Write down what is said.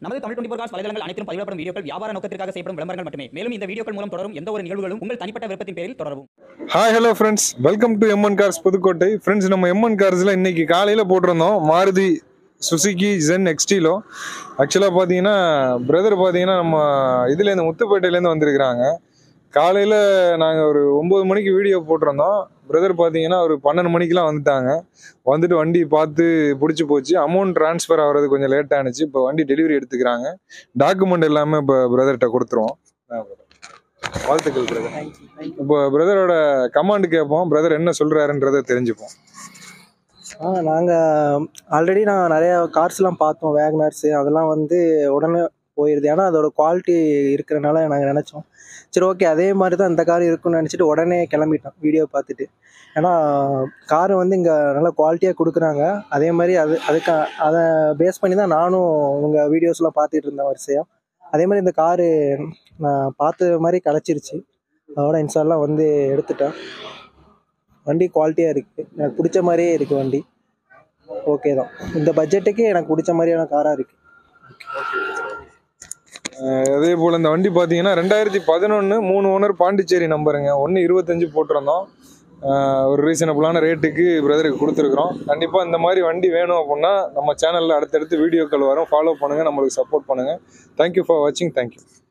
நமது Tamil twenty cos வலைதளங்கள் அனைத்தும் பதிவிடப்படும் வீடியோக்கள் வியாபார நோக்கத்திற்காக செய்யப்படும் விளம்பரங்கள் மட்டுமே மேலும் இந்த வீடியோக்கள் மூலம் தொடரும் எந்த ஒரு நிகழ்வுகளும் உங்கள் தனிப்பட்ட விருப்பத்தின் பேரில் தொடரவும் hi hello friends welcome to MN cars Pudukkottai friends நம்ம எம்என் கார்ஸில் இன்னைக்கு காலையில் போட்டிருந்தோம் மாருதி சுசுகி ஜென் எக்ஸ்டிலோ ஆக்சுவலாக பார்த்தீங்கன்னா பிரதர் பார்த்தீங்கன்னா நம்ம இதுலேருந்து முத்துப்பேட்டையிலேருந்து வந்திருக்கிறாங்க காலையில் நாங்கள் ஒரு ஒம்பது மணிக்கு வீடியோ போட்டிருந்தோம் பிரதர் பார்த்தீங்கன்னா ஒரு பன்னெண்டு மணிக்கெலாம் வந்துட்டாங்க வந்துட்டு வண்டி பார்த்து பிடிச்சி போச்சு அமௌண்ட் ட்ரான்ஸ்ஃபர் ஆகிறது கொஞ்சம் லேட் ஆனிச்சு இப்போ வண்டி டெலிவரி எடுத்துக்கிறாங்க டாக்குமெண்ட் எல்லாமே இப்போ பிரதர்கிட்ட கொடுத்துருவோம் வாழ்த்துக்கள் பிரதர் இப்போ பிரதரோட கமாண்ட் கேட்போம் பிரதர் என்ன சொல்றாருன்றதை தெரிஞ்சுப்போம் ஆ நாங்கள் ஆல்ரெடி நான் நிறைய கார்ஸ்லாம் பார்த்தோம் வேகனர்ஸு அதெல்லாம் வந்து உடனே போயிடுது ஏன்னா அதோட குவாலிட்டி இருக்கிறனால நாங்கள் நினச்சோம் சரி ஓகே அதே மாதிரி தான் இந்த கார் இருக்கும்னு நினச்சிட்டு உடனே கிளம்பிட்டோம் வீடியோ பார்த்துட்டு ஏன்னா கார் வந்து இங்கே நல்ல குவாலிட்டியாக கொடுக்குறாங்க அதே மாதிரி அது அதுக்கு அதை பேஸ் பண்ணி தான் நானும் உங்கள் வீடியோஸ்லாம் பார்த்துட்டு இருந்தேன் வரிசையாக அதே மாதிரி இந்த காரு நான் பார்த்த மாதிரி கிடச்சிருச்சு அதோட இன்ஸ்டால்லாம் வந்து எடுத்துட்டேன் வண்டி குவாலிட்டியாக இருக்குது எனக்கு பிடிச்ச மாதிரியே இருக்குது வண்டி ஓகே தான் இந்த பட்ஜெட்டுக்கு எனக்கு பிடிச்ச மாதிரியான காராக இருக்குது அஹ் அதே போல் இந்த வண்டி பார்த்தீங்கன்னா ரெண்டாயிரத்தி பதினொன்று மூணு ஓனர் பாண்டிச்சேரி நம்பருங்க ஒன்று இருபத்தஞ்சு போட்டிருந்தோம் அஹ் ஒரு ரீசனபிளான ரேட்டுக்கு பிரதருக்கு கொடுத்துருக்குறோம் கண்டிப்பாக இந்த மாதிரி வண்டி வேணும் அப்படின்னா நம்ம சேனலில் அடுத்தடுத்து வீடியோக்கள் வரும் ஃபாலோ பண்ணுங்கள் நம்மளுக்கு சப்போர்ட் பண்ணுங்கள் தேங்க்யூ ஃபார் வாட்சிங் தேங்க்யூ